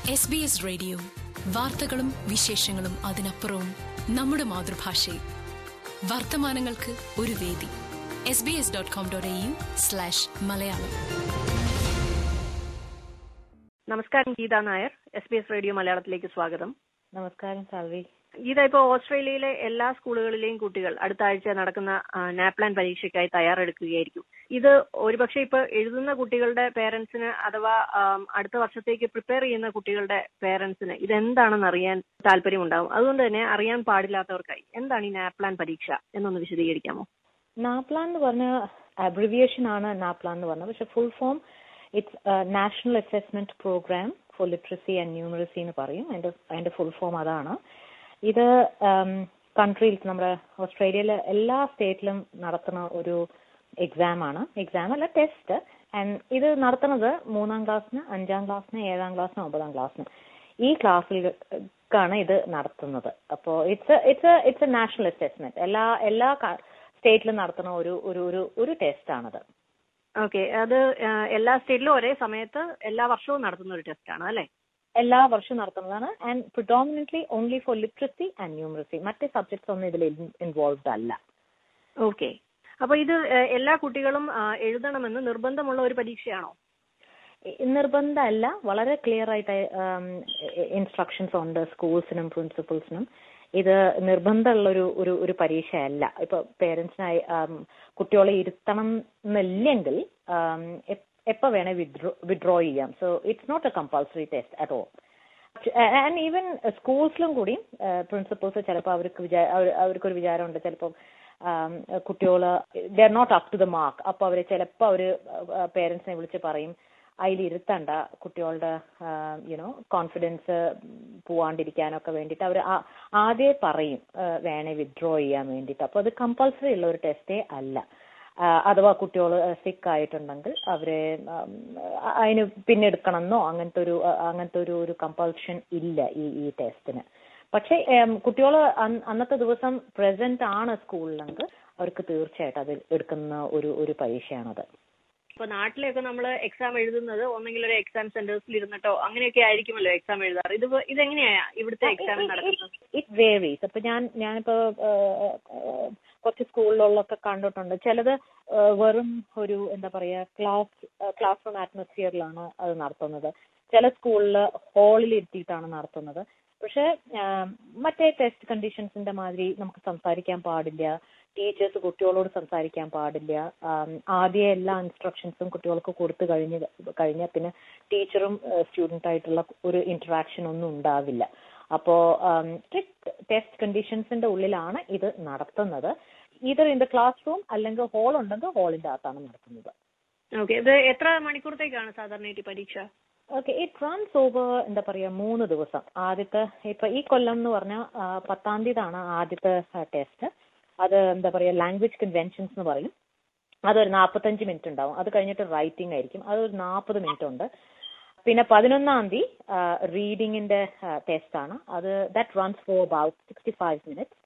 S B S radio വാർത്തകളും വിശേഷങ്ങളും അതിനപ്പുറവും നമ്മുടെ മാതൃഭാഷയിൽ വർത്തമാനങ്ങൾക്ക് ഒരു വേദി S B S dot com dot A U slash Malayalam നമസ്കാരം Geetha Nair S B S radio മലയാളത്തിലേക്ക് സ്വാഗതം നമസ്കാരം സാൽവി ഗീത ഇപ്പോ ഓസ്ട്രേലിയയിലെ എല്ലാ സ്കൂളുകളിലെയും കുട്ടികൾ അടുത്ത ആഴ്ച നടക്കുന്ന ആ, നാപ്ലാൻ പരീക്ഷയ്ക്കായി തയ്യാറെടുക്കുകയായിരിക്കും ഇത് ഒരുപക്ഷെ ഇപ്പൊ എഴുതുന്ന കുട്ടികളുടെ പേരൻസിന് അഥവാ ആം, അടുത്ത വർഷത്തേക്ക് പ്രിപ്പയർ ചെയ്യുന്ന കുട്ടികളുടെ പേരൻസിന് ഇതെന്താണെന്ന് അറിയാൻ താല്പര്യമുണ്ടാവും അതുകൊണ്ട് തന്നെ അറിയാൻ പാടില്ലാത്തവർക്കായി എന്താണ് ഈ നാപ്ലാൻ പരീക്ഷ എന്നൊന്ന് വിശദീകരിക്കാമോ നാപ്ലാൻ എന്ന് പറഞ്ഞ അബ്രിവിയേഷൻ ആണ് നാപ്ലാൻ എന്ന് പറഞ്ഞത് പക്ഷെ full form it's national assessment programme for literacy and numeracy എന്ന് പറയും അതിന്റെ അതിന്റെ ഫുൾ ഫോം അതാണ് ഇത് കൺട്രിയിൽ നമ്മുടെ ഓസ്ട്രേലിയയിലെ എല്ലാ സ്റ്റേറ്റിലും നടത്തുന്ന ഒരു എക്സാം ആണ് എക്സാം അല്ല ടെസ്റ്റ് ആൻഡ് ഇത് നടത്തുന്നത് മൂന്നാം ക്ലാസ്സിന് അഞ്ചാം ക്ലാസ്സിന് ഏഴാം ക്ലാസ്സിന് ഒമ്പതാം ക്ലാസ്സിന് ഈ ക്ലാസ്സിലേക്കാണ് ഇത് നടത്തുന്നത് അപ്പോൾ it's it's it's a national assessment എല്ലാ എല്ലാ സ്റ്റേറ്റിലും നടത്തുന്ന ഒരു ഒരു ഒരു ഒരു ടെസ്റ്റ് ആണത് ഓക്കെ അത് ആ, എല്ലാ സ്റ്റേറ്റിലും ഒരേ സമയത്ത് എല്ലാ വർഷവും നടത്തുന്ന ഒരു ടെസ്റ്റ് ആണ് അല്ലെ എല്ലാ വർഷവും നടത്തുന്നതാണ് and predominantly only for literacy and numeracy മറ്റ് സബ്ജക്ട്സ് ഒന്നും ഇതിൽ ഇൻവോൾവ്ഡ് അല്ല ഓക്കെ അപ്പൊ ഇത് ഏഹ്, എല്ലാ കുട്ടികളും ആ, എഴുതണമെന്ന് നിർബന്ധമുള്ള ഒരു പരീക്ഷയാണോ ഇ- നിർബന്ധമല്ല വളരെ ക്ലിയർ ആയിട്ട് ഇൻസ്ട്രക്ഷൻസ് ഉണ്ട് സ്കൂൾസിനും പ്രിൻസിപ്പൽസിനും ഇത് നിർബന്ധമുള്ള ഒരു ഒരു ഒരു പരീക്ഷയല്ല ഇപ്പൊ പേരൻസിനായി കുട്ടികളെ ഇരുത്തണം എന്നില്ലെങ്കിൽ ആം, എപ്- എപ്പോ വേണേ വിഡ്രോ വിഡ്രോ ചെയ്യാം so it's not a compulsory test at all and even സ്കൂൾസിലും കൂടി പ്രിൻസിപ്പൽസ് ചിലപ്പോൾ അവർക്ക് വിചാ അവർ- അവർക്കൊരു വിചാരമുണ്ട് ചിലപ്പോൾ കുട്ടികള് they're not up to the mark അപ്പൊ അവര് ചിലപ്പോൾ അവര് പേരൻസിനെ വിളിച്ച് പറയും അതിലിരുത്തണ്ട കുട്ടികളുടെ യുനോ കോൺഫിഡൻസ് പോവാണ്ടിരിക്കാനൊക്കെ വേണ്ടിയിട്ട് അവർ ആദ്യമേ പറയും ആ, വേണേ വിഡ്രോ ചെയ്യാൻ വേണ്ടിയിട്ട് അപ്പൊ അത് കമ്പൾസറി ഉള്ള ഒരു ടെസ്റ്റേ അല്ല ആ, അഥവാ കുട്ടികൾ സിക്ക് ആയിട്ടുണ്ടെങ്കിൽ അവരെ ഉം, അതിന് പിന്നെ എടുക്കണമെന്നോ അങ്ങനത്തെ ഒരു ആ, അങ്ങനത്തെ ഒരു ഒരു കമ്പൾഷൻ ഇല്ല ഈ ഈ ടെസ്റ്റിന് പക്ഷേ കുട്ടികൾ അന്നത്തെ ദിവസം പ്രസന്റ് ആണ് സ്കൂളിലെങ്കിൽ അവർക്ക് തീർച്ചയായിട്ടും അത് എടുക്കുന്ന ഒരു ഒരു പരീക്ഷയാണത് ഇപ്പൊ നാട്ടിലൊക്കെ നമ്മൾ എക്സാം എഴുതുന്നത് ഒന്നെങ്കിൽ ഒരു എക്സാം സെന്റേഴ്സിൽ ഇരുന്നിട്ടോ അങ്ങനെയൊക്കെ ആയിരിക്കുമല്ലോ എക്സാം എഴുതാറ് ഇത് ഇതെങ്ങനെയാ ഇവിടുത്തെ എക്സാം നടക്കുന്നത് ഇറ്റ് വേറീസ് അപ്പൊ ഞാൻ ഞാനിപ്പോ ഏഹ്, ഏഹ്, കുറച്ച് സ്കൂളുകളിലൊക്കെ കണ്ടിട്ടുണ്ട് ചിലത് ഏഹ്, വെറും ഒരു എന്താ പറയാ ക്ലാസ് ക്ലാസ് റൂം അറ്റ്മോസ്ഫിയറിലാണ് അത് നടത്തുന്നത് ചില സ്കൂളിൽ ഹാളിൽ ഇരുത്തിയിട്ടാണ് നടത്തുന്നത് പക്ഷെ ആം, മറ്റേ ടെസ്റ്റ് കണ്ടീഷൻസിന്റെ മാതിരി നമുക്ക് സംസാരിക്കാൻ പാടില്ല ടീച്ചേഴ്സ് കുട്ടികളോട് സംസാരിക്കാൻ പാടില്ല ആം, ആദ്യം എല്ലാ ഇൻസ്ട്രക്ഷൻസും കുട്ടികൾക്ക് കൊടുത്തു കഴിഞ്ഞ് കഴിഞ്ഞാൽ പിന്നെ ടീച്ചറും സ്റ്റുഡൻ്റ് ആയിട്ടുള്ള ഒരു ഇന്ററാക്ഷൻ ഒന്നും ഉണ്ടാവില്ല അപ്പോ സ്ട്രിക്ട് ടെസ്റ്റ് കണ്ടീഷൻസിന്റെ ഉള്ളിലാണ് ഇത് നടത്തുന്നത് either in the classroom അല്ലെങ്കിൽ ഹാൾ ഉണ്ടെങ്കിൽ ഹാളിന്റെ അകത്താണ് നടത്തുന്നത് ഓക്കെ ഇത് എത്ര മണിക്കൂറത്തേക്കാണ് സാധാരണയായിട്ട് ഈ പരീക്ഷ ഓക്കെ ഇറ്റ് റൺസ് ഓവർ എന്താ പറയാ മൂന്ന് ദിവസം ആദ്യത്തെ ഇപ്പൊ ഈ കൊല്ലം എന്ന് പറഞ്ഞാൽ പത്താം തീയതിയാണ് ആദ്യത്തെ ടെസ്റ്റ് അത് എന്താ പറയാ ലാംഗ്വേജ് കൺവെൻഷൻസ് എന്ന് പറയും അതൊരു നാൽപ്പത്തഞ്ച് മിനിറ്റ് ഉണ്ടാവും അത് കഴിഞ്ഞിട്ട് റൈറ്റിംഗ് ആയിരിക്കും അതൊരു നാൽപ്പത് മിനിറ്റ് ഉണ്ട് പിന്നെ പതിനൊന്നാം തീയതി റീഡിങ്ങിന്റെ ടെസ്റ്റ് ആണ് അത് that runs for about sixty five minutes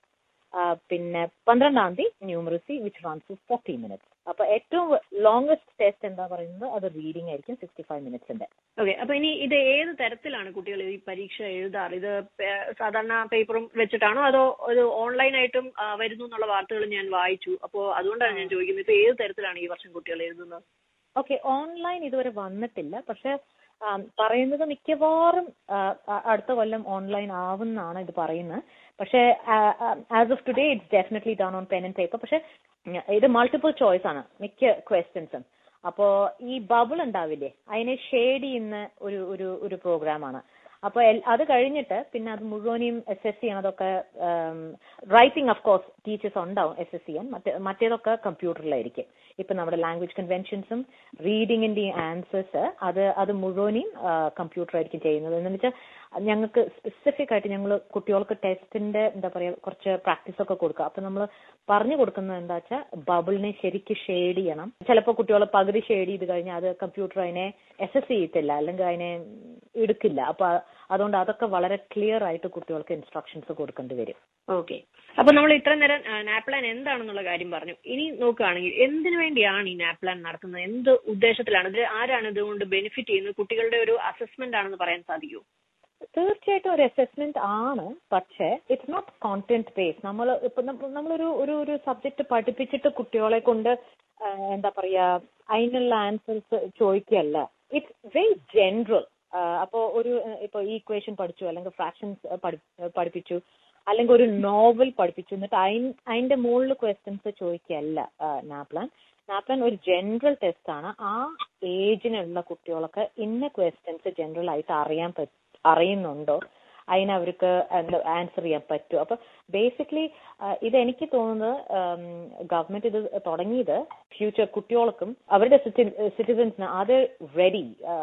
പിന്നെ പന്ത്രണ്ടാം തീയതി numeracy which runs for forty minutes അപ്പൊ ഏറ്റവും ലോങ്സ്റ്റ് ടെസ്റ്റ് എന്താ പറയുന്നത് അത് റീഡിംഗ് ആയിരിക്കും സിക്സ്റ്റി ഫൈവ് മിനിറ്റ്സിന്റെ ഓക്കെ അപ്പൊ ഇനി ഇത് ഏത് തരത്തിലാണ് കുട്ടികൾ ഈ പരീക്ഷ എഴുതാറ് ഇത് പേ- സാധാരണ പേപ്പറും വെച്ചിട്ടാണോ അതോ ഒരു ഓൺലൈനായിട്ടും ആ, വരുന്നു എന്നുള്ള വാർത്തകൾ ഞാൻ വായിച്ചു അപ്പോൾ അതുകൊണ്ടാണ് ഞാൻ ചോദിക്കുന്നത് ഇപ്പൊ ഏത് തരത്തിലാണ് ഈ വർഷം കുട്ടികൾ എഴുതുന്നത് ഓക്കെ ഓൺലൈൻ ഇതുവരെ വന്നിട്ടില്ല പക്ഷെ ആം, പറയുന്നത് മിക്കവാറും ആ, ആ, അടുത്ത കൊല്ലം ഓൺലൈൻ ആവുന്നാണ് ഇത് പറയുന്നത് പക്ഷെ as of today it's definitely down on pen and paper പക്ഷെ ഉം, ഇത് മൾട്ടിപ്പിൾ ചോയ്സ് ആണ് മിക്ക ക്വസ്റ്റ്യൻസും അപ്പോ ഈ ബബിൾ ഉണ്ടാവില്ലേ അതിനെ ഷെയ്ഡ് ചെയ്യുന്ന ഒരു ഒരു ഒരു പ്രോഗ്രാമാണ് അപ്പൊ എൽ- അത് കഴിഞ്ഞിട്ട് പിന്നെ അത് മുഴുവനും എസ് എസ് ചെയ്യണതൊക്കെ റൈറ്റിംഗ് ഓഫ് കോഴ്സ് ടീച്ചേഴ്സ് ഉണ്ടാവും എസ് എസ് ചെയ്യാൻ മറ്റേ മറ്റേതൊക്കെ കമ്പ്യൂട്ടറിലായിരിക്കും ഇപ്പൊ നമ്മുടെ ലാംഗ്വേജ് കൺവെൻഷൻസും റീഡിങ്ങിന്റെ ആൻസേഴ്സ് അത് അത് മുഴുവനും കമ്പ്യൂട്ടർ ആയിരിക്കും ചെയ്യുന്നത് എന്ന് വെച്ചാൽ ഞങ്ങൾക്ക് സ്പെസിഫിക് ആയിട്ട് ഞങ്ങൾ കുട്ടികൾക്ക് ടെസ്റ്റിന്റെ എന്താ പറയാ കുറച്ച് പ്രാക്ടീസ് ഒക്കെ കൊടുക്കുക അപ്പൊ നമ്മൾ പറഞ്ഞു കൊടുക്കുന്നത് എന്താ വെച്ചാൽ ബബിളിനെ ശരിക്കും ഷെയ്ഡ് ചെയ്യണം ചിലപ്പോൾ കുട്ടികൾ പകുതി ഷെയ്ഡ് ചെയ്ത് കഴിഞ്ഞാൽ അത് കമ്പ്യൂട്ടർ അതിനെ എസ് എസ് ചെയ്യത്തില്ല അല്ലെങ്കിൽ അതിനെ എടുക്കില്ല അപ്പൊ അതുകൊണ്ട് അതൊക്കെ വളരെ ക്ലിയർ ആയിട്ട് കുട്ടികൾക്ക് ഇൻസ്ട്രക്ഷൻസ് കൊടുക്കേണ്ടി വരും ഓക്കെ അപ്പൊ നമ്മൾ ഇത്ര നേരം ആ, നാപ്ലാൻ എന്താണെന്നുള്ള കാര്യം പറഞ്ഞു ഇനി നോക്കുകയാണെങ്കിൽ എന്തിനു വേണ്ടിയാണ് ഈ നാപ്ലാൻ നടത്തുന്നത് എന്ത് ഉദ്ദേശത്തിലാണ് ഇത് ആരാണ് ഇതുകൊണ്ട് ബെനിഫിറ്റ് ചെയ്യുന്നത് കുട്ടികളുടെ ഒരു അസസ്മെന്റ് ആണെന്ന് പറയാൻ സാധിക്കുമോ തീർച്ചയായിട്ടും ഒരു അസസ്മെന്റ് ആണ് പക്ഷേ ഇറ്റ്സ് നോട്ട് കോണ്ടന്റ് ബേസ്ഡ് നമ്മൾ ഇപ്പൊ നമ്മ- നമ്മളൊരു ഒരു ഒരു സബ്ജക്ട് പഠിപ്പിച്ചിട്ട് കുട്ടികളെ കൊണ്ട് ആ, എന്താ പറയാ അതിനുള്ള ആൻസേഴ്സ് ചോദിക്കുകയല്ല ഇറ്റ്സ് വെരി ജനറൽ അപ്പോ ഒരു ആ, ഇപ്പൊ ഈക്വേഷൻ പഠിച്ചു അല്ലെങ്കിൽ ഫ്രാക്ഷൻസ് പഠിപ്പിച്ചു അല്ലെങ്കിൽ ഒരു നോവൽ പഠിപ്പിച്ചു എന്നിട്ട് അയിൻ- അതിന്റെ മുകളിൽ ക്വസ്റ്റ്യൻസ് ചോദിക്കുകയല്ല നാപ്ലാൻ നാപ്ലാൻ ഒരു ജനറൽ ടെസ്റ്റ് ആണ് ആ ഏജിനുള്ള കുട്ടികളൊക്കെ ഇന്ന ക്വസ്റ്റ്യൻസ് ജനറൽ ആയിട്ട് അറിയാൻ പറ്റും അറിയുന്നുണ്ടോ അതിന് അവർക്ക് ആൻസർ ചെയ്യാൻ പറ്റും അപ്പൊ ബേസിക്കലി ഇത് എനിക്ക് തോന്നുന്നത് ഗവൺമെന്റ് ഇത് തുടങ്ങിയത് ഫ്യൂച്ചർ കുട്ടികൾക്കും അവരുടെ സിറ്റിസൻസിന് അത് ready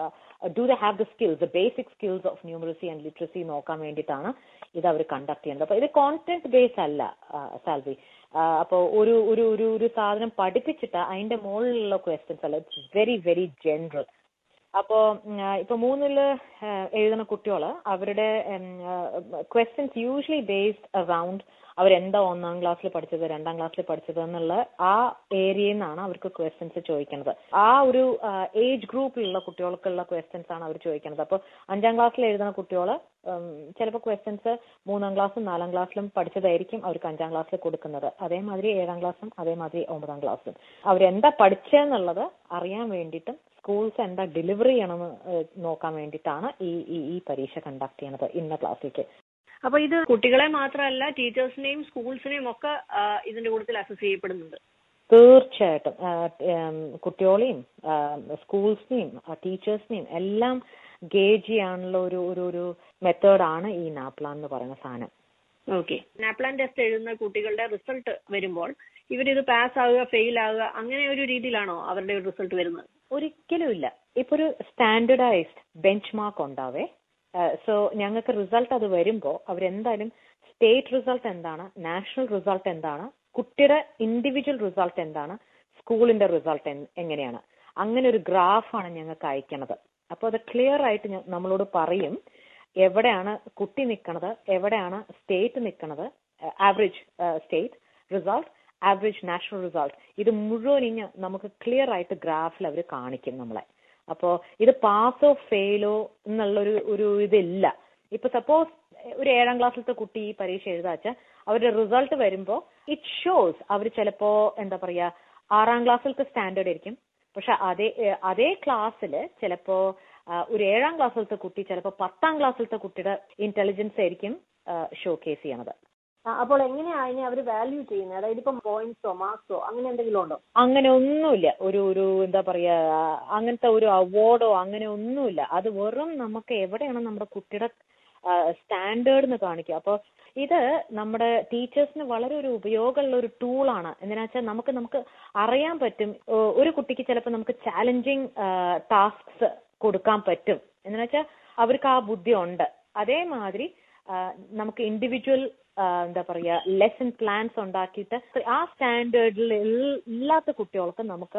do they have the skills the basic skills of numeracy and literacy നോക്കാൻ വേണ്ടിയിട്ടാണ് ഇത് അവർ കണ്ടക്ട് ചെയ്യുന്നത് അപ്പൊ ഇത് കോണ്ടന്റ് ബേസ് അല്ല സാൽവി അപ്പോൾ ഒരു ഒരു ഒരു ഒരു സാധനം പഠിപ്പിച്ചിട്ട് അതിന്റെ മുകളിലുള്ള ക്വസ്റ്റ്യൻസ് അല്ല ഇറ്റ്സ് വെരി വെരി ജനറൽ അപ്പോ ഉം, ആ, ഇപ്പൊ മൂന്നില് ആ, എഴുതുന്ന കുട്ടികള് അവരുടെ ക്വസ്റ്റ്യൻസ് യൂഷ്വലി ബേസ്ഡ് അറൌണ്ട് അവരെന്താ ഒന്നാം ക്ലാസ്സിൽ പഠിച്ചത് രണ്ടാം ക്ലാസ്സിൽ പഠിച്ചത് എന്നുള്ള ആ ഏരിയയിൽ നിന്നാണ് അവർക്ക് ക്വസ്റ്റ്യൻസ് ചോദിക്കുന്നത് ആ ഒരു ഏജ് ഗ്രൂപ്പിലുള്ള കുട്ടികൾക്കുള്ള ക്വസ്റ്റ്യൻസ് ആണ് അവർ ചോദിക്കുന്നത് അപ്പോൾ അഞ്ചാം ക്ലാസ്സിൽ എഴുതുന്ന കുട്ടികൾ ചിലപ്പോൾ ക്വസ്റ്റ്യൻസ് മൂന്നാം ക്ലാസ്സും നാലാം ക്ലാസ്സിലും പഠിച്ചതായിരിക്കും അവർക്ക് അഞ്ചാം ക്ലാസ്സിൽ കൊടുക്കുന്നത് അതേമാതിരി ഏഴാം ക്ലാസ്സും അതേമാതിരി ഒമ്പതാം ക്ലാസ്സും അവരെന്താ പഠിച്ചതെന്നുള്ളത് അറിയാൻ വേണ്ടിയിട്ടും സ്കൂൾസ് എന്താ ഡെലിവറി ചെയ്യണമെന്ന് ഏഹ് നോക്കാൻ വേണ്ടിയിട്ടാണ് ഈ ഈ ഈ പരീക്ഷ കണ്ടക്ട് ചെയ്യണത് ഇന്ന ക്ലാസ്സിലേക്ക് അപ്പൊ ഇത് കുട്ടികളെ മാത്രമല്ല ടീച്ചേഴ്സിനെയും സ്കൂൾസിനെയും ഒക്കെ ആ, ഇതിന്റെ കൂട്ടത്തിൽ അസസ് ചെയ്യപ്പെടുന്നുണ്ട് തീർച്ചയായിട്ടും ആഹ് ഉം കുട്ടികളെയും സ്കൂൾസിനെയും ടീച്ചേഴ്സിനെയും എല്ലാം ഗേജ് ചെയ്യാനുള്ള ഒരു ഒരു ഒരു മെത്തേഡാണ് ഈ നാപ്ലാൻ എന്ന് പറയുന്ന സാധനം ഓക്കെ നാപ്ലാൻ ടെസ്റ്റ് എഴുതുന്ന കുട്ടികളുടെ റിസൾട്ട് വരുമ്പോൾ ഇവരിത് പാസ് ആവുക ഫെയിൽ ആവുക അങ്ങനെ ഒരു രീതിയിലാണോ അവരുടെ ഒരു റിസൾട്ട് വരുന്നത് ഒരിക്കലും ഇല്ല ഇപ്പൊ ഒരു സ്റ്റാൻഡർഡൈസ്ഡ് ബെഞ്ച് മാർക്ക് ഉണ്ടാവേ സോ ഞങ്ങൾക്ക് റിസൾട്ട് അത് വരുമ്പോൾ അവരെന്തായാലും സ്റ്റേറ്റ് റിസൾട്ട് എന്താണ് നാഷണൽ റിസൾട്ട് എന്താണ് കുട്ടിയുടെ ഇൻഡിവിജ്വൽ റിസൾട്ട് എന്താണ് സ്കൂളിന്റെ റിസൾട്ട് എങ്ങനെയാണ് അങ്ങനെ ഒരു ഗ്രാഫാണ് ഞങ്ങൾക്ക് അയക്കണത് അപ്പോൾ അത് ക്ലിയർ ആയിട്ട് ഞ- നമ്മളോട് പറയും എവിടെയാണ് കുട്ടി നിൽക്കുന്നത് എവിടെയാണ് സ്റ്റേറ്റ് നിൽക്കുന്നത് average state result average national result ഇത് മുഴുവൻ ഇങ്ങ് നമുക്ക് ക്ലിയർ ആയിട്ട് ഗ്രാഫിൽ അവർ കാണിക്കും നമ്മളെ അപ്പോ ഇത് പാസോ ഫെയിലോ എന്നുള്ളൊരു ഒരു ഇതില്ല ഇപ്പൊ സപ്പോസ് ഒരു ഏഴാം ക്ലാസ്സിലത്തെ കുട്ടി ഈ പരീക്ഷ എഴുതാച്ച അവരുടെ റിസൾട്ട് വരുമ്പോ ഇറ്റ് ഷോസ് അവർ ചിലപ്പോ എന്താ പറയാ ആറാം ക്ലാസ്സിലത്തെ സ്റ്റാൻഡേർഡ് ആയിരിക്കും പക്ഷെ അതേ ഏഹ് അതേ ക്ലാസ്സിൽ ചിലപ്പോ ആ, ഒരു ഏഴാം ക്ലാസ്സിലത്തെ കുട്ടി ചിലപ്പോ പത്താം ക്ലാസ്സിലത്തെ കുട്ടിയുടെ ഇന്റലിജൻസ് ആയിരിക്കും ഷോ കേസ് ചെയ്യണത് അപ്പോൾ എങ്ങനെയാ അതിനെ അവർ വാല്യൂ ചെയ്യുന്നത് അതായത് ഇപ്പം പോയിന്റ്സോ മാർക്സോ അങ്ങനെ എന്തെങ്കിലും ഉണ്ടോ അങ്ങനെ ഒന്നുമില്ല ഒരു ഒരു എന്താ പറയാ അങ്ങനത്തെ ഒരു അവാർഡോ അങ്ങനെ ഒന്നുമില്ല അത് വെറും നമുക്ക് എവിടെയാണ് നമ്മുടെ കുട്ടിയുടെ സ്റ്റാൻഡേർഡ് എന്ന് കാണിക്കുക അപ്പോൾ ഇത് നമ്മുടെ ടീച്ചേഴ്സിന് വളരെ ഒരു ഉപയോഗമുള്ള ഒരു ടൂളാണ് എന്തിനാ വെച്ചാൽ നമുക്ക് നമുക്ക് അറിയാൻ പറ്റും ഏഹ് ഒരു കുട്ടിക്ക് ചിലപ്പോൾ നമുക്ക് ചാലഞ്ചിങ് ടാസ്ക്സ് കൊടുക്കാൻ പറ്റും എന്ന് വെച്ചാൽ അവർക്ക് ആ ബുദ്ധി ഉണ്ട് അതേമാതിരി ആ, നമുക്ക് ഇൻഡിവിജ്വൽ എന്താ പറയാ ലെസൺ പ്ലാൻസ് ഉണ്ടാക്കിയിട്ട് ആ സ്റ്റാൻഡേർഡിൽ ഇല്ലാത്ത കുട്ടികൾക്ക് നമുക്ക്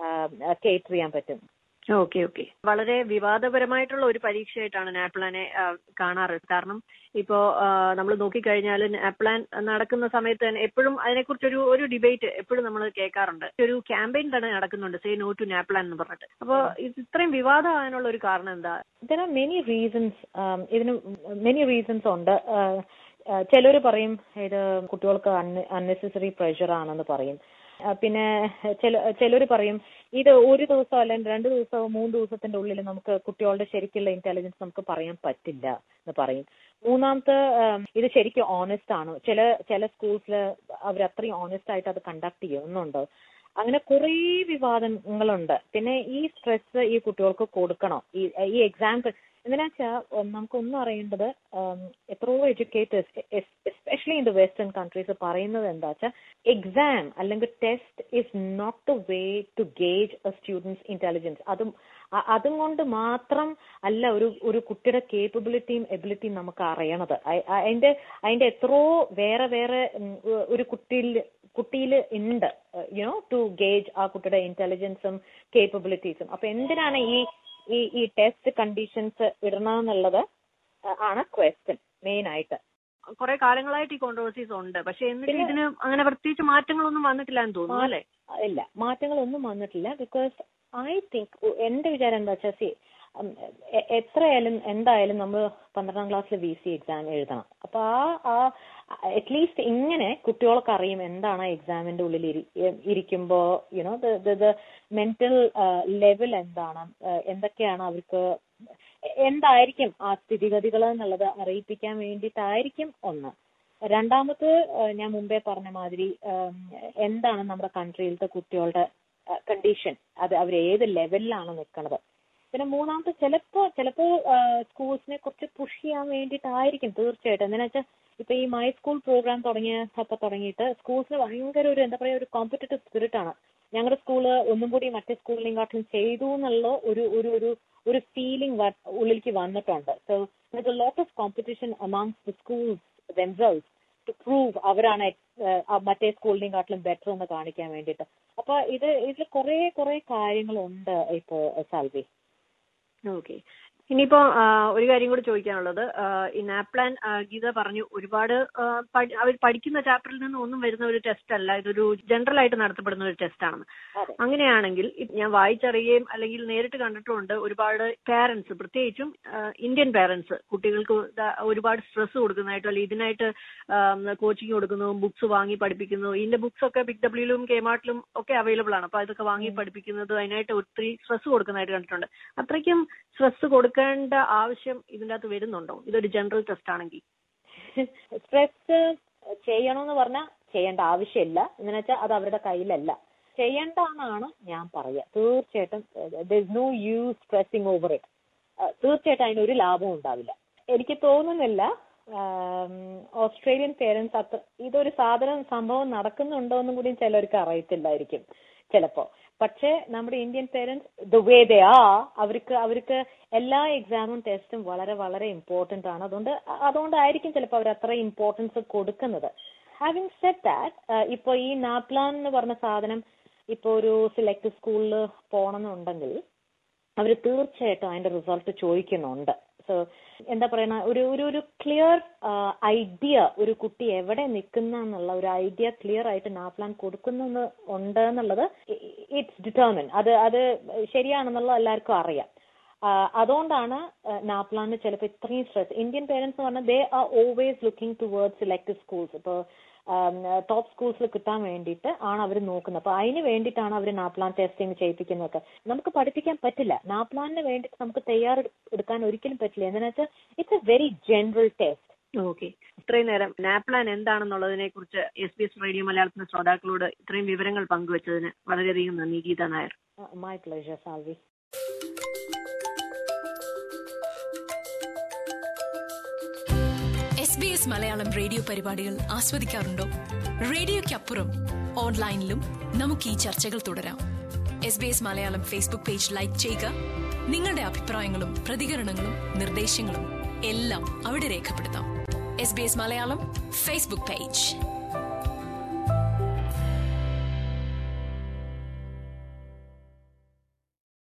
കേറ്റർ ചെയ്യാൻ പറ്റും ഓക്കെ ഓക്കെ വളരെ വിവാദപരമായിട്ടുള്ള ഒരു പരീക്ഷയായിട്ടാണ് നാപ്ലാനെ ആ, കാണാറ് കാരണം ഇപ്പോ നമ്മൾ നോക്കിക്കഴിഞ്ഞാൽ നാപ്ലാൻ നടക്കുന്ന സമയത്ത് തന്നെ എപ്പോഴും അതിനെക്കുറിച്ചൊരു ഒരു ഡിബേറ്റ് എപ്പോഴും നമ്മൾ കേൾക്കാറുണ്ട് ഒരു ക്യാമ്പയിൻ തന്നെ നടക്കുന്നുണ്ട് സേ നോ ടു നാപ്ലാൻ എന്ന് പറഞ്ഞിട്ട് അപ്പോൾ ഇത് ഇത്രയും വിവാദമാകാനുള്ള ഒരു കാരണം എന്താ ദർ ആർ മെനി റീസൺസ് ഇതിന് മെനി റീസൺസ് ഉണ്ട് ചിലർ പറയും ഇത് കുട്ടികൾക്ക് അൺനെസസറി പ്രഷർ ആണെന്ന് പറയും ആ, പിന്നെ ചില ചിലർ പറയും ഇത് ഒരു ദിവസം അല്ലെങ്കിൽ രണ്ട് ദിവസമോ മൂന്ന് ദിവസത്തിന്റെ ഉള്ളിൽ നമുക്ക് കുട്ടികളുടെ ശരിക്കുള്ള ഇന്റലിജൻസ് നമുക്ക് പറയാൻ പറ്റില്ല എന്ന് പറയും മൂന്നാമത്തെ ഉം, ഇത് ശരിക്കും ഓണസ്റ്റ് ആണ് ചില ചില സ്കൂൾസിൽ അവർ അത്രയും ഓണസ്റ്റ് ആയിട്ട് അത് കണ്ടക്ട് ചെയ്യുന്നുണ്ട് അങ്ങനെ കുറേ വിവാദങ്ങളുണ്ട് പിന്നെ ഈ സ്ട്രെസ് ഈ കുട്ടികൾക്ക് കൊടുക്കണം ഈ ഈ എക്സാം എന്തിനാ വെച്ചാൽ നമുക്കൊന്നും അറിയേണ്ടത് ഉം, എത്രയോ educators especially in the western countries പറയുന്നത് എന്താ വെച്ചാൽ എക്സാം അല്ലെങ്കിൽ test is not the way to gauge a student's intelligence അതും അ- അതും കൊണ്ട് മാത്രം അല്ല ഒരു ഒരു കുട്ടിയുടെ കേപ്പബിലിറ്റിയും എബിലിറ്റിയും നമുക്ക് അറിയണത് അ- അ- അതിന്റെ അതിന്റെ എത്രയോ വേറെ വേറെ ഉം, ഒരു കുട്ടിയിൽ കുട്ടിയിൽ ഉണ്ട് യുനോ ടു ഗേജ് ആ കുട്ടിയുടെ ഇന്റലിജൻസും കേപ്പബിലിറ്റീസും അപ്പൊ എന്തിനാണ് ഈ ഈ ഈ ടെസ്റ്റ് കണ്ടീഷൻസ് ഇടണമെന്നുള്ളത് ആണ് ക്വസ്റ്റ്യൻ മെയിൻ ആയിട്ട് കുറെ കാലങ്ങളായിട്ട് ഈ കോൺട്രവേഴ്സീസ് ഉണ്ട് പക്ഷെ എന്നിട്ട് ഇതിന് അങ്ങനെ പ്രത്യേകിച്ച് മാറ്റങ്ങളൊന്നും വന്നിട്ടില്ല എന്ന് തോന്നുന്നു അല്ലേ ഇല്ല മാറ്റങ്ങളൊന്നും വന്നിട്ടില്ല ബിക്കോസ് ഐ തിങ്ക് എന്റെ വിചാരം എന്താ വെച്ചാൽ സി ഉം, എ- എത്രയായാലും എന്തായാലും നമ്മൾ പന്ത്രണ്ടാം ക്ലാസ്സിൽ വി സി എക്സാം എഴുതണം അപ്പൊ ആ ആ അറ്റ്ലീസ്റ്റ് ഇങ്ങനെ കുട്ടികൾക്ക് അറിയും എന്താണ് ആ എക്സാമിന്റെ ഉള്ളിൽ ഇരി- എ- ഇരിക്കുമ്പോ യുനോ ദ മെന്റൽ ലെവൽ എന്താണ് ഏഹ് എന്തൊക്കെയാണ് അവർക്ക് എ- എന്തായിരിക്കും ആ സ്ഥിതിഗതികൾ എന്നുള്ളത് അറിയിപ്പിക്കാൻ വേണ്ടിയിട്ടായിരിക്കും ഒന്ന് രണ്ടാമത് ഏഹ് ഞാൻ മുമ്പേ പറഞ്ഞ മാതിരി ഏഹ് എന്താണ് നമ്മുടെ കൺട്രിയിലത്തെ കുട്ടികളുടെ കണ്ടീഷൻ അത് അവർ ഏത് ലെവലിലാണ് നിൽക്കുന്നത് പിന്നെ മൂന്നാമത്തെ ചിലപ്പോ ചിലപ്പോ സ്കൂൾസിനെ കുറച്ച് പുഷ് ചെയ്യാൻ വേണ്ടിയിട്ടായിരിക്കും തീർച്ചയായിട്ടും എന്താണെന്ന് വെച്ചാൽ ഇപ്പൊ ഈ മൈ സ്കൂൾ പ്രോഗ്രാം തുടങ്ങിയ അപ്പൊ തുടങ്ങിയിട്ട് സ്കൂൾസിന് ഭയങ്കര ഒരു എന്താ പറയാ ഒരു കോമ്പറ്റേറ്റീവ് സ്പിരിറ്റ് ആണ് ഞങ്ങളുടെ സ്കൂള് ഒന്നും കൂടി മറ്റേ സ്കൂളിനെക്കാട്ടിലും ചെയ്തു എന്നുള്ള ഒരു ഒരു ഒരു ഒരു ഫീലിംഗ് ഉള്ളിലേക്ക് വന്നിട്ടുണ്ട് so lot of competition amongst the schools themselves to prove അവരാണ് ഏഹ്, ആ മറ്റേ സ്കൂളിനെയും കാട്ടിലും ബെറ്റർ എന്ന് കാണിക്കാൻ വേണ്ടിയിട്ട് അപ്പൊ ഇത് ഇതിൽ കുറെ കുറെ കാര്യങ്ങളുണ്ട് ഇപ്പോ സാൽവി ഓക്കെ ഇനിയിപ്പോ ആ, ഒരു കാര്യം കൂടി ചോദിക്കാനുള്ളത് ആ, ഈ നാപ്ലാൻ ആ, ഗീത പറഞ്ഞു ഒരുപാട് അവർ പഠിക്കുന്ന ചാപ്റ്ററിൽ നിന്ന് ഒന്നും വരുന്ന ഒരു ടെസ്റ്റ് അല്ല ഇതൊരു ജനറൽ ആയിട്ട് നടത്തപ്പെടുന്ന ഒരു ടെസ്റ്റ് ആണെന്ന് അതെ. അങ്ങനെയാണെങ്കിൽ ഇ- ഞാൻ വായിച്ചറിയുകയും അല്ലെങ്കിൽ നേരിട്ട് കണ്ടിട്ടുമുണ്ട് ഒരുപാട് പാരന്റ്സ് പ്രത്യേകിച്ചും ആ, ഇന്ത്യൻ പാരന്റ്സ് കുട്ടികൾക്ക് ദാ ഒരുപാട് സ്ട്രെസ് കൊടുക്കുന്നതായിട്ടോ അല്ലെങ്കിൽ ഇതിനായിട്ട് കോച്ചിങ് കൊടുക്കുന്നു ബുക്സ് വാങ്ങി പഠിപ്പിക്കുന്നു ഇതിന്റെ ബുക്സ് ഒക്കെ ബിഗ് ഡബ്ല്യൂലും കെമാർട്ടിലും ഒക്കെ അവൈലബിൾ ആണ് അപ്പൊ ഇതൊക്കെ വാങ്ങി പഠിപ്പിക്കുന്നത് അതിനായിട്ട് ഒത്തിരി സ്ട്രെസ് കൊടുക്കുന്നതായിട്ട് കണ്ടിട്ടുണ്ട് അത്രയ്ക്കും സ്ട്രെസ് കൊടുക്കേണ്ട ആവശ്യം ഇതിന്റെ അകത്ത് വരുന്നുണ്ടോ ഇതൊരു ജനറൽ ടെസ്റ്റ് ആണെങ്കിൽ സ്ട്രെസ് ചെയ്യണമെന്ന് പറഞ്ഞാൽ ചെയ്യേണ്ട ആവശ്യമില്ല എന്ന് വെച്ചാൽ അത് അവരുടെ കയ്യിലല്ല ചെയ്യേണ്ടെന്നാണ് ഞാൻ പറയുക തീർച്ചയായിട്ടും no use stressing over it തീർച്ചയായിട്ടും അതിന് ഒരു ലാഭവും ഉണ്ടാവില്ല എനിക്ക് തോന്നുന്നില്ല ആം, ഓസ്ട്രേലിയൻ പേരൻസ് അത്ര ഇതൊരു സാധനം സംഭവം നടക്കുന്നുണ്ടോ എന്നും കൂടി ചിലർക്ക് അറിയത്തില്ലായിരിക്കും ചിലപ്പോ പക്ഷേ നമ്മുടെ Indian parents the way they ആ അവർക്ക് അവർക്ക് എല്ലാ എക്സാമും ടെസ്റ്റും വളരെ വളരെ ഇമ്പോർട്ടന്റ് ആണ് അതുകൊണ്ട് അ- അതുകൊണ്ടായിരിക്കും ചിലപ്പോൾ അവർ അത്ര ഇമ്പോർട്ടൻസ് കൊടുക്കുന്നത് ഹാവിങ് സെറ്റ് ദാറ്റ് ഇപ്പൊ ഈ നാപ്ലാൻ എന്ന് പറഞ്ഞ സാധനം ഇപ്പൊ ഒരു സിലക്ട് സ്കൂളിൽ പോകണമെന്നുണ്ടെങ്കിൽ അവർ തീർച്ചയായിട്ടും അതിന്റെ റിസൾട്ട് ചോദിക്കുന്നുണ്ട് സോ എന്താ പറയുന്ന ഒരു ഒരു ഒരു ക്ലിയർ ഐഡിയ ഒരു കുട്ടി എവിടെ നിൽക്കുന്ന എന്നുള്ള ഒരു ഐഡിയ ക്ലിയർ ആയിട്ട് നാപ്ലാൻ കൊടുക്കുന്നു ഉണ്ട് എന്നുള്ളത് ഇറ്റ്സ് ഡിറ്റർമിൻ അത് അത് ശരിയാണെന്നുള്ളത് എല്ലാവർക്കും അറിയാം ആ, അതുകൊണ്ടാണ് നാപ്ലാന് ചിലപ്പോൾ ഇത്രയും സ്ട്രെസ് ഇന്ത്യൻ പേരൻസ് എന്ന് പറഞ്ഞാൽ they are always looking towards selected schools ഇപ്പോൾ ടോപ്പ് സ്കൂൾസിൽ കിട്ടാൻ വേണ്ടിയിട്ട് ആണ് അവർ നോക്കുന്നത് അപ്പൊ അതിന് വേണ്ടിയിട്ടാണ് അവർ നാപ്ലാൻ ടെസ്റ്റിംഗ് ചെയ്യിപ്പിക്കുന്നതൊക്കെ നമുക്ക് പഠിപ്പിക്കാൻ പറ്റില്ല നാപ്ലാനിന് വേണ്ടിയിട്ട് നമുക്ക് തയ്യാറെടുക്കാൻ ഒരിക്കലും പറ്റില്ല എന്താണെന്ന് വെച്ചാൽ it's a very general test okay ഇത്രയും നേരം നാപ്ലാൻ എന്താണെന്നുള്ളതിനെ കുറിച്ച് എസ് ബി എസ് റേഡിയോ മലയാളത്തിന്റെ ശ്രോതാക്കളോട് ഇത്രയും വിവരങ്ങൾ പങ്കുവച്ചതിന് വളരെയധികം നന്ദി Geetha Nair my pleasure Salvi S B S Malayalam radio പരിപാടികൾ ആസ്വദിക്കാറുണ്ടോ റേഡിയോയ്ക്കപ്പുറം ഓൺലൈനിലും നമുക്ക് ഈ ചർച്ചകൾ തുടരാം S B S Malayalam Facebook page like ചെയ്യുക നിങ്ങളുടെ അഭിപ്രായങ്ങളും പ്രതികരണങ്ങളും നിർദ്ദേശങ്ങളും എല്ലാം അവിടെ രേഖപ്പെടുത്താം S B S Malayalam Facebook page